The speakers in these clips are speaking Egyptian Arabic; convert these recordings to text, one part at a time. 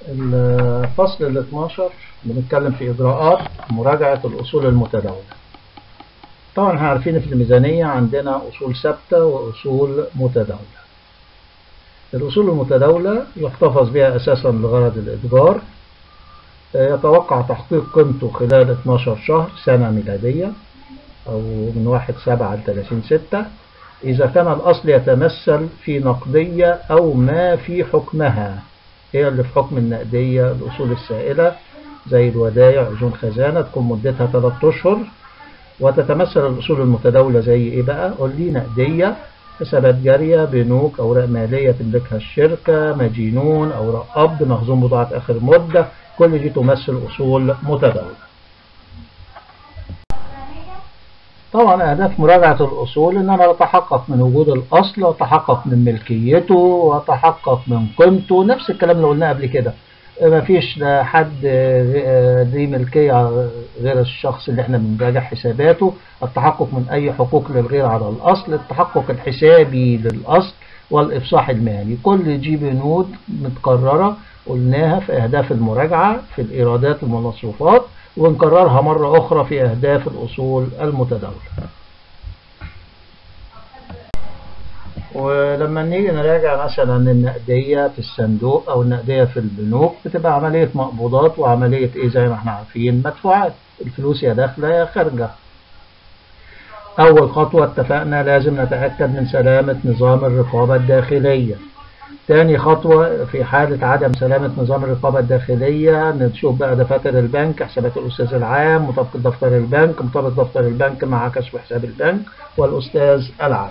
الفصل ال 12 بنتكلم في إجراءات مراجعة الأصول المتداولة طبعا احنا عارفين في الميزانية عندنا أصول ثابتة وأصول متداولة الأصول المتداولة يحتفظ بها أساسا لغرض الإتجار يتوقع تحقيق قيمته خلال 12 شهر سنة ميلادية أو من 1 7 ل 30 6 إذا كان الأصل يتمثل في نقدية أو ما في حكمها هي اللي في حكم النقدية الأصول السائلة زي الودائع عزوم خزانة تكون مدتها 3 أشهر وتتمثل الأصول المتداولة زي إيه بقى؟ قول لي نقدية حسابات جارية بنوك أوراق مالية تملكها الشركة مدينون أوراق قبض مخزون بضاعة آخر مدة كل دي تمثل أصول متداولة طبعا أهداف مراجعة الأصول إن أنا أتحقق من وجود الأصل وأتحقق من ملكيته وأتحقق من قيمته نفس الكلام اللي قلناه قبل كده مفيش حد ذي ملكية غير الشخص اللي احنا بنراجع حساباته التحقق من أي حقوق للغير على الأصل التحقق الحسابي للأصل والإفصاح المالي كل دي بنود متكررة قلناها في أهداف المراجعة في الإيرادات والمصروفات ونكررها مرة أخرى في أهداف الأصول المتداولة ولما نيجي نراجع مثلا النقدية في الصندوق أو النقدية في البنوك بتبقى عملية مقبوضات وعملية إيه زي ما احنا عارفين مدفوعات الفلوس يا داخلة يا خارجة أول خطوة اتفقنا لازم نتأكد من سلامة نظام الرقابة الداخلية تاني خطوة في حالة عدم سلامة نظام الرقابة الداخلية نشوف بقى دفاتر البنك حسابات الأستاذ العام مطابقة دفتر البنك مطابقة دفتر البنك مع كشف حساب البنك والأستاذ العام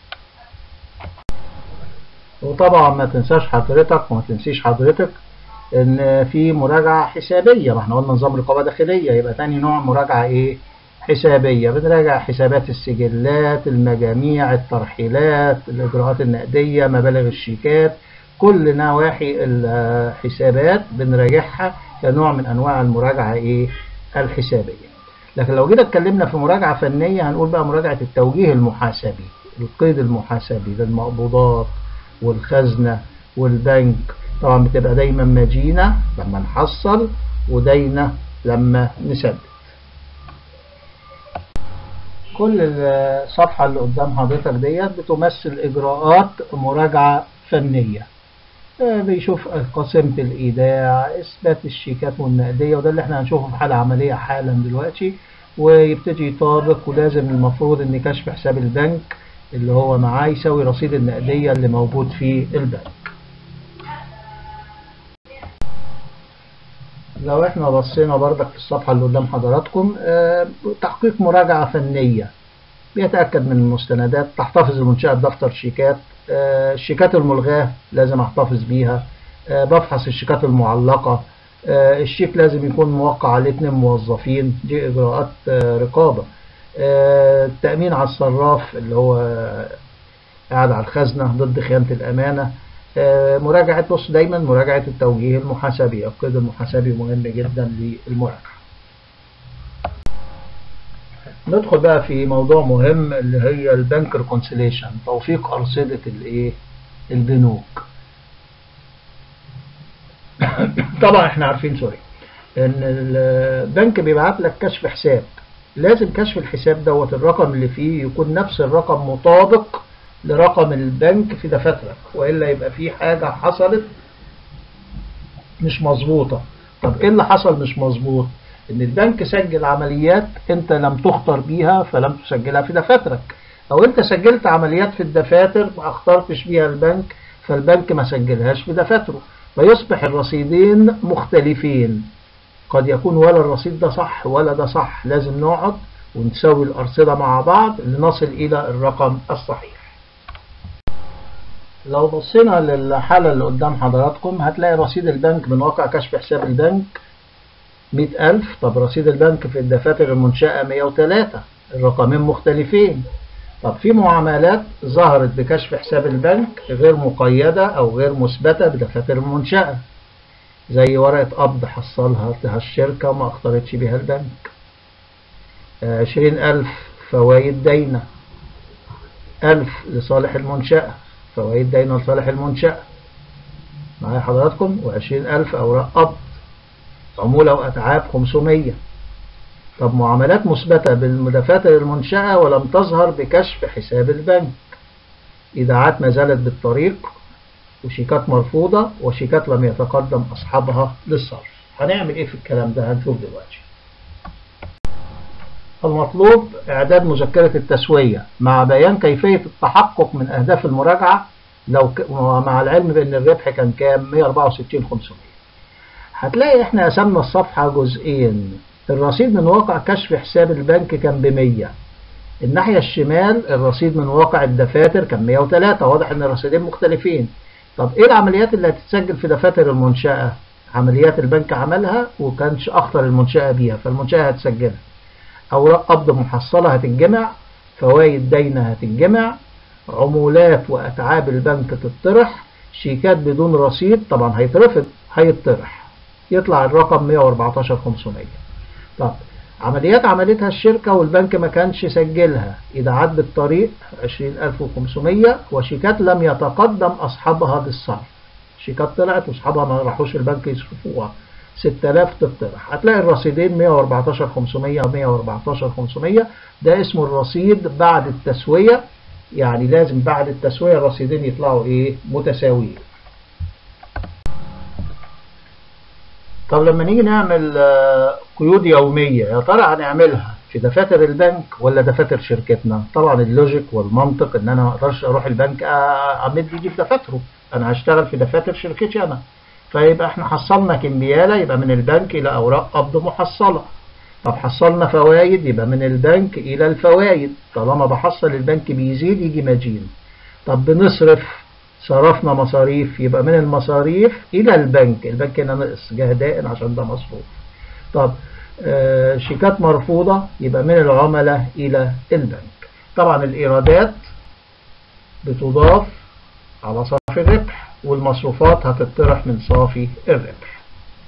وطبعا ما تنساش حضرتك وما تنسيش حضرتك ان في مراجعة حسابية ما احنا قلنا نظام رقابة داخلية يبقى تاني نوع مراجعة ايه حسابية بنراجع حسابات السجلات المجاميع الترحيلات الإجراءات النقدية مبالغ الشيكات كل نواحي الحسابات بنراجعها كنوع من أنواع المراجعة إيه الحسابية لكن لو جينا اتكلمنا في مراجعة فنية هنقول بقى مراجعة التوجيه المحاسبي القيد المحاسبي للمقبوضات والخزنة والبنك طبعا بتبقى دايما مدينة لما نحصل ودينة لما نسدد كل الصفحة اللي قدام حضرتك ديت بتمثل إجراءات مراجعة فنية بيشوف قسيمة الإيداع إثبات الشيكات والنقدية وده اللي احنا هنشوفه في حالة عملية حالا دلوقتي ويبتدي يطابق ولازم المفروض إن كشف حساب البنك اللي هو معاه يساوي رصيد النقدية اللي موجود في البنك لو احنا بصينا بردك في الصفحة اللي قدام حضراتكم اه تحقيق مراجعة فنية بيتأكد من المستندات تحتفظ المنشأة بدفتر شيكات اه الشيكات الملغاة لازم احتفظ بيها اه بفحص الشيكات المعلقة الشيك لازم يكون موقع عليه اتنين موظفين دي إجراءات رقابة التأمين على الصراف اللي هو قاعد على الخزنة ضد خيانة الأمانة مراجعة بص دايما مراجعة التوجيه المحاسبي القيد المحاسبي مهم جدا للمراجعة ندخل بقى في موضوع مهم اللي هي البنك ريكونسيليشن توفيق أرصدة الايه البنوك طبعا احنا عارفين سوري ان البنك بيبعت لك كشف حساب لازم كشف الحساب دوت الرقم اللي فيه يكون نفس الرقم مطابق لرقم البنك في دفاترك وإلا يبقى في حاجة حصلت مش مظبوطة طب ايه اللي حصل مش مظبوط ان البنك سجل عمليات انت لم تخطر بيها فلم تسجلها في دفاترك او انت سجلت عمليات في الدفاتر ما اخترتش بيها البنك فالبنك ما سجلهاش في دفاتره فيصبح الرصيدين مختلفين قد يكون ولا الرصيد ده صح ولا ده صح لازم نقعد ونسوي الأرصدة مع بعض لنصل إلى الرقم الصحيح لو بصينا للحالة اللي قدام حضراتكم هتلاقي رصيد البنك من واقع كشف حساب البنك 100000 طب رصيد البنك في الدفاتر المنشأة 103 الرقمين مختلفين طب في معاملات ظهرت بكشف حساب البنك غير مقيدة أو غير مثبتة بدفاتر المنشأة زي ورقة قبض حصلها الشركة وما اختارتش بيها البنك عشرين ألف فوائد داينة ألف لصالح المنشأة فوائد داينة لصالح المنشأة معايا حضراتكم وعشرين ألف أوراق قبض عمولة وأتعاب 500 طب معاملات مثبتة بالدفاتر المنشأة ولم تظهر بكشف حساب البنك إيداعات ما زالت بالطريق وشيكات مرفوضة وشيكات لم يتقدم أصحابها للصرف هنعمل إيه في الكلام ده هنشوف دلوقتي المطلوب إعداد مذكرة التسوية مع بيان كيفية التحقق من أهداف المراجعة لو ك... مع العلم بأن الربح كان كام 164 500 هتلاقي احنا قسمنا الصفحة جزئين الرصيد من واقع كشف حساب البنك كان ب 100 الناحية الشمال الرصيد من واقع الدفاتر كان 103 واضح ان الرصيدين مختلفين طب ايه العمليات اللي هتتسجل في دفاتر المنشأة عمليات البنك عملها وكانش اخطر المنشأة بيها فالمنشأة هتسجلها اوراق قبض محصلة هتتجمع فوائد دينة هتتجمع عمولات واتعاب البنك تطرح شيكات بدون رصيد طبعا هيترفض هيطرح يطلع الرقم 114 500 طب عمليات عملتها الشركة والبنك ما كانش سجلها إيداعات بالطريق 20500 وشيكات لم يتقدم أصحابها بالصرف شيكات طلعت وأصحابها ما راحوش البنك يصرفوها 6000 تطرح هتلاقي الرصيدين 114 500 و 114 500 ده اسمه الرصيد بعد التسوية يعني لازم بعد التسوية الرصيدين يطلعوا ايه متساويين طب لما نيجي نعمل قيود يومية يا ترى هنعملها في دفاتر البنك ولا دفاتر شركتنا طبعا اللوجيك والمنطق ان انا ما اقدرش اروح البنك امد ايدي في دفاتره انا هشتغل في دفاتر شركتي انا فيبقى احنا حصلنا كمبيالة يبقى من البنك الى اوراق قبض محصلة طب حصلنا فوائد يبقى من البنك الى الفوائد طالما بحصل البنك بيزيد يجي مدين طب بنصرف صرفنا مصاريف يبقى من المصاريف إلى البنك البنك هنا نقص جهداء عشان ده مصروف طب آه شيكات مرفوضة يبقى من العملاء إلى البنك طبعا الإيرادات بتضاف على صافي الربح والمصروفات هتطرح من صافي الربح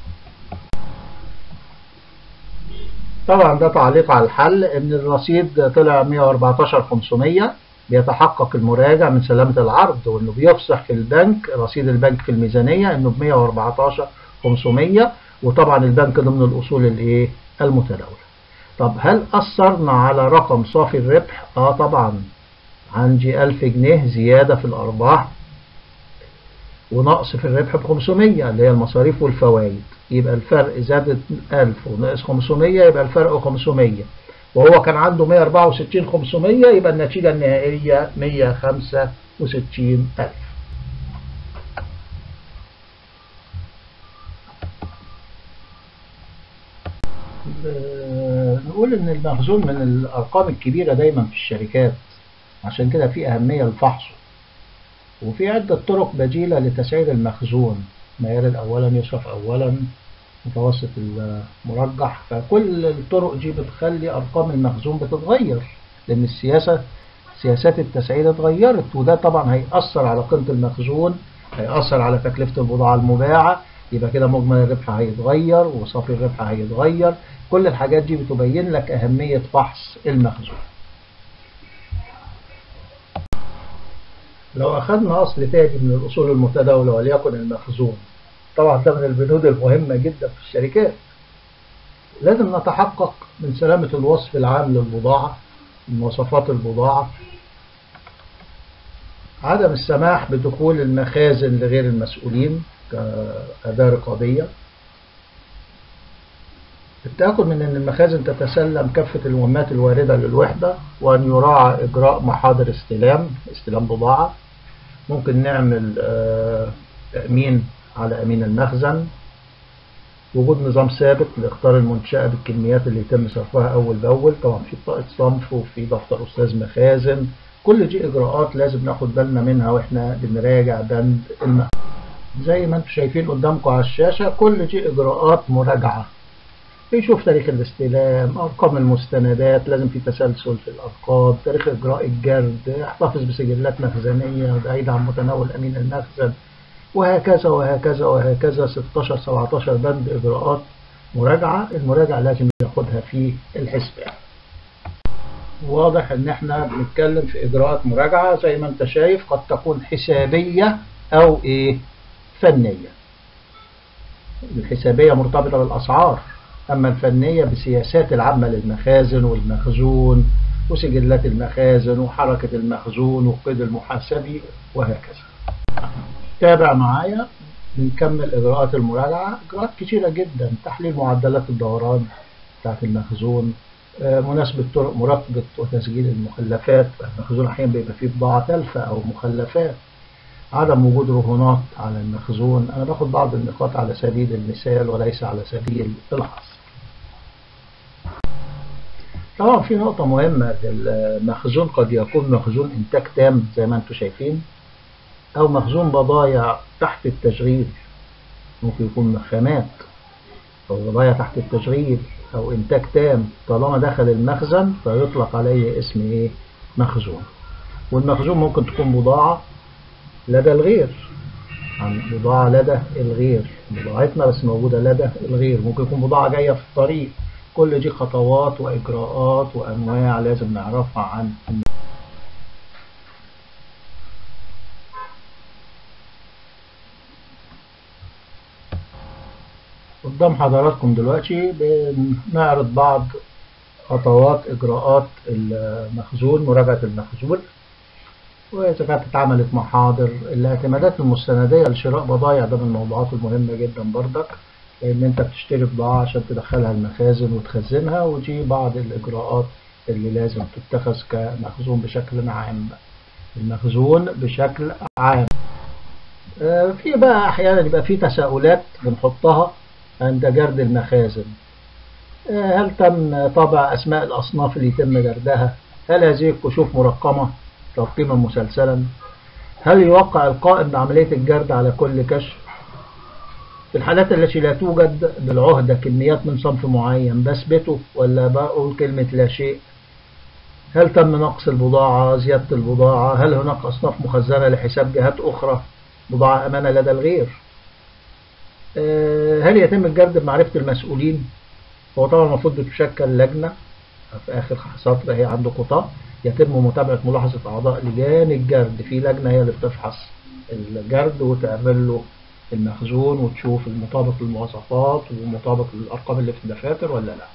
طبعا ده تعليق على الحل ان الرصيد طلع 114 500 بيتحقق المراجع من سلامة العرض وانه بيفصح في البنك رصيد البنك في الميزانية انه ب 114 500 وطبعا البنك ضمن الاصول الايه المتداولة طب هل اثرنا على رقم صافي الربح اه طبعا عندي 1000 جنيه زيادة في الارباح ونقص في الربح ب 500 اللي هي المصاريف والفوائد يبقى الفرق زادت 1000 ونقص 500 يبقى الفرق 500 وهو كان عنده 164 500 يبقى النتيجة النهائية 165 ألف نقول ان المخزون من الارقام الكبيرة دايما في الشركات عشان كده في اهمية لفحصه وفي عدة طرق بديلة لتسعير المخزون ما يرد اولا يصرف اولا متوسط المرجح فكل الطرق دي بتخلي ارقام المخزون بتتغير لان السياسة سياسات التسعير اتغيرت وده طبعا هيأثر على قيمة المخزون هيأثر على تكلفة البضاعة المباعة يبقى كده مجمل الربح هيتغير وصافي الربح هيتغير كل الحاجات دي بتبين لك أهمية فحص المخزون لو أخذنا أصل تاني من الأصول المتداولة وليكن المخزون طبعا ده من البنود المهمة جدا في الشركات لازم نتحقق من سلامة الوصف العام للبضاعة من مواصفات البضاعة عدم السماح بدخول المخازن لغير المسؤولين كأداة رقابية التأكد من أن المخازن تتسلم كافة المهمات الواردة للوحدة وأن يراعى إجراء محاضر استلام استلام بضاعة ممكن نعمل تأمين على أمين المخزن وجود نظام ثابت لاختار المنشأة بالكميات اللي يتم صرفها أول بأول طبعا في بطاقة صنف وفي دفتر أستاذ مخازن كل دي إجراءات لازم ناخد بالنا منها وإحنا بنراجع بند المخزن زي ما انتم شايفين قدامكم على الشاشة كل دي إجراءات مراجعة بيشوف تاريخ الاستلام أرقام المستندات لازم في تسلسل في الأرقام تاريخ إجراء الجرد احتفظ بسجلات مخزنية بعيدة عن متناول أمين المخزن وهكذا وهكذا وهكذا 16 17 بند إجراءات مراجعة المراجع لازم ياخدها في الحسبان واضح ان احنا بنتكلم في اجراءات مراجعة زي ما انت شايف قد تكون حسابية او ايه فنية الحسابية مرتبطة بالأسعار أما الفنية بالسياسات العامة للمخازن والمخزون وسجلات المخازن وحركة المخزون والقيد المحاسبي وهكذا تابع معايا بنكمل إجراءات المراجعة إجراءات كتيرة جدا تحليل معدلات الدوران بتاعت المخزون مناسبة طرق مراقبة وتسجيل المخلفات المخزون أحيانا بيبقى فيه بضاعة تلفة أو مخلفات عدم وجود رهونات على المخزون أنا باخد بعض النقاط على سبيل المثال وليس على سبيل الحصر طبعا في نقطة مهمة المخزون قد يكون مخزون إنتاج تام زي ما أنتم شايفين أو مخزون بضايع تحت التشغيل ممكن يكون خامات أو بضايع تحت التشغيل أو إنتاج تام طالما دخل المخزن فيطلق عليه اسم إيه مخزون والمخزون ممكن تكون بضاعة لدى الغير عن بضاعة لدى الغير بضاعتنا بس موجودة لدى الغير ممكن يكون بضاعة جاية في الطريق كل دي خطوات وإجراءات وأنواع لازم نعرفها عن قدام حضراتكم دلوقتي بنعرض بعض خطوات إجراءات المخزون مراجعة المخزون وإذا كانت اتعملت محاضر الاعتمادات المستندية لشراء بضايع ده من الموضوعات المهمة جدا بردك لأن أنت بتشتري بضاعة عشان تدخلها المخازن وتخزنها ودي بعض الإجراءات اللي لازم تتخذ كمخزون بشكل عام المخزون بشكل عام في بقى أحيانا يبقى في تساؤلات بنحطها عند جرد المخازن هل تم طبع أسماء الأصناف اللي يتم جردها هل هذه الكشوف مرقمة ترقيما مسلسلا هل يوقع القائم بعملية الجرد على كل كشف في الحالات التي لا توجد بالعهدة كميات من صنف معين بثبته ولا بقول كلمة لا شيء هل تم نقص البضاعة زيادة البضاعة هل هناك أصناف مخزنة لحساب جهات أخرى بضاعة أمانة لدى الغير هل يتم الجرد بمعرفة المسؤولين هو طبعا المفروض بتشكل لجنة في آخر سطر هي عنده قطاع يتم متابعة ملاحظة أعضاء لجان الجرد في لجنة هي اللي بتفحص الجرد وتعمل له المخزون وتشوف المطابق للمواصفات ومطابق للأرقام اللي في الدفاتر ولا لا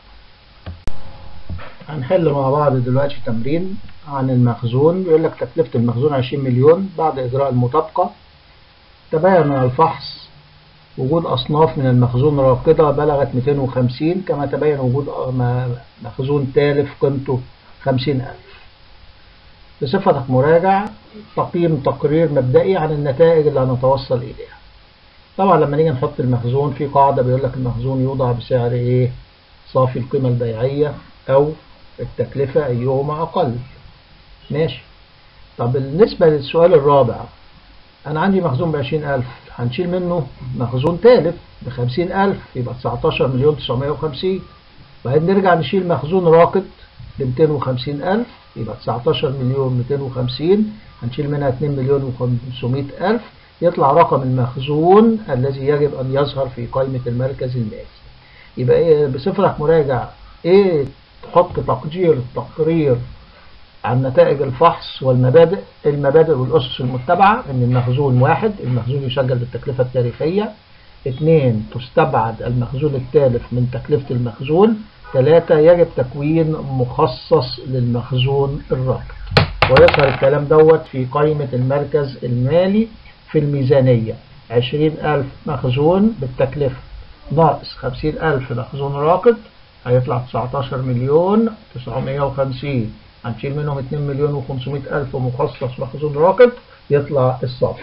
هنحل مع بعض دلوقتي تمرين عن المخزون بيقول لك تكلفة المخزون 20 مليون بعد إجراء المطابقة تبين من الفحص وجود أصناف من المخزون راقدة بلغت 250 كما تبين وجود مخزون تالف قيمته 50000 بصفتك مراجع تقييم تقرير مبدئي عن النتائج اللي هنتوصل إليها طبعا لما نيجي نحط المخزون في قاعدة بيقول لك المخزون يوضع بسعر إيه صافي القيمة البيعية أو التكلفة أيهما أقل ماشي طب بالنسبة للسؤال الرابع أنا عندي مخزون بعشرين ألف هنشيل منه مخزون تالف بخمسين ألف يبقى تسعتاشر مليون تسعمية وخمسين بعدين نرجع نشيل مخزون راقد بمتين وخمسين ألف يبقى تسعتاشر مليون ميتين وخمسين هنشيل منها اتنين مليون وخمسمائة ألف يطلع رقم المخزون الذي يجب أن يظهر في قائمة المركز المالي يبقى إيه بصفتك مراجع إيه تحط تقدير تقرير عن نتائج الفحص والمبادئ المبادئ والأسس المتبعة أن المخزون واحد المخزون يسجل بالتكلفة التاريخية اثنين تستبعد المخزون التالف من تكلفة المخزون ثلاثة يجب تكوين مخصص للمخزون الراكد ويظهر الكلام دوت في قائمة المركز المالي في الميزانية عشرين ألف مخزون بالتكلفة ناقص خمسين ألف مخزون راكد هيطلع تسعتاشر مليون تسعمية وخمسين هنشيل منهم 2 مليون و500 ألف مخصص مخزون راكد يطلع الصافي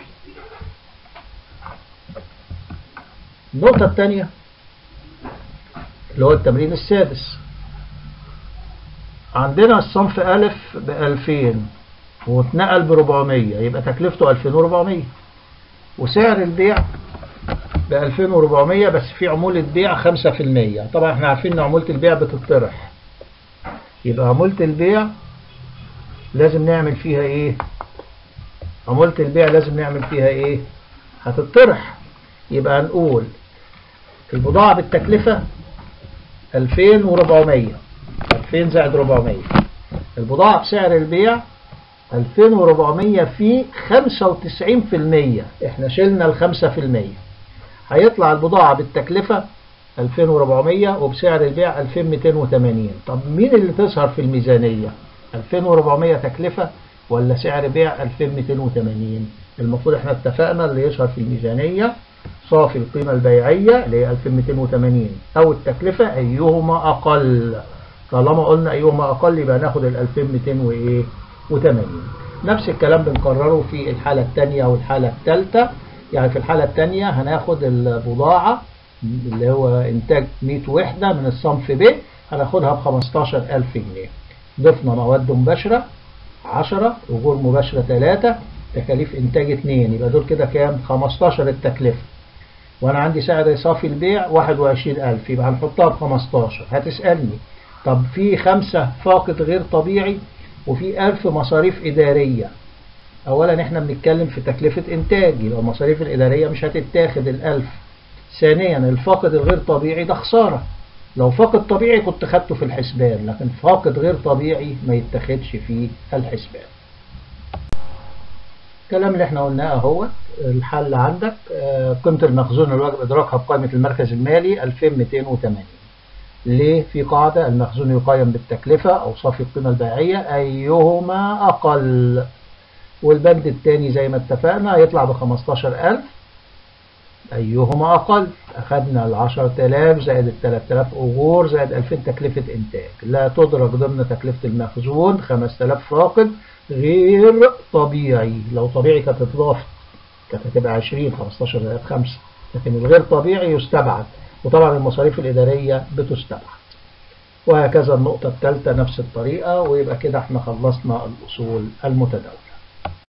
النقطة الثانية اللي هو التمرين السادس عندنا الصنف ألف بألفين واتنقل بربعمية يبقى تكلفته ألفين وربعمية وسعر البيع بألفين وربعمية بس في عمولة بيع خمسة في المية طبعا احنا عارفين ان عمولة البيع بتطرح يبقى عمولة البيع لازم نعمل فيها ايه عمولة البيع لازم نعمل فيها ايه هتطرح يبقى هنقول البضاعة بالتكلفة 2400 2000 زائد 400 البضاعة بسعر البيع 2400 في 95% احنا شلنا ال 5% هيطلع البضاعة بالتكلفة 2400 وبسعر البيع 2280 طب مين اللي تظهر في الميزانية 2400 تكلفة ولا سعر بيع 2280 المفروض احنا اتفقنا اللي يظهر في الميزانية صافي القيمة البيعية اللي هي 2280 او التكلفة ايهما اقل طالما قلنا ايهما اقل يبقى ناخد ال 2280 نفس الكلام بنكرره في الحالة الثانية والحالة الثالثة يعني في الحالة الثانية هناخد البضاعة اللي هو إنتاج 100 وحدة من الصنف ب هناخدها ب 15000 جنيه ضفنا مواد مباشرة 10 أجور مباشرة 3 تكاليف إنتاج 2 يبقى دول كده كام 15 التكلفة وأنا عندي سعر صافي البيع 21000 يبقى هنحطها ب 15 هتسألني طب في خمسة فاقد غير طبيعي وفي 1000 مصاريف إدارية أولا إحنا بنتكلم في تكلفة إنتاج يبقى المصاريف الإدارية مش هتتاخد الألف ثانيا الفاقد الغير طبيعي ده خسارة لو فاقد طبيعي كنت خدته في الحسبان لكن فاقد غير طبيعي ما يتخدش في الحسبان الكلام اللي احنا قلناه اهو الحل عندك قيمة المخزون الواجب ادراكها بقائمة المركز المالي 2280 ليه في قاعدة المخزون يقيم بالتكلفة أو صافي القيمة البيعية أيهما أقل والبند الثاني زي ما اتفقنا هيطلع ب 15000 أيهما أقل أخذنا ال 10000 زائد ال 3000 أجور زائد 2000 تكلفة إنتاج لا تدرج ضمن تكلفة المخزون 5000 فاقد غير طبيعي لو طبيعي كانت اتضافت كانت هتبقى 20 15 زائد 5 لكن الغير طبيعي يستبعد وطبعا المصاريف الإدارية بتستبعد وهكذا النقطة الثالثة نفس الطريقة ويبقى كده احنا خلصنا الأصول المتداولة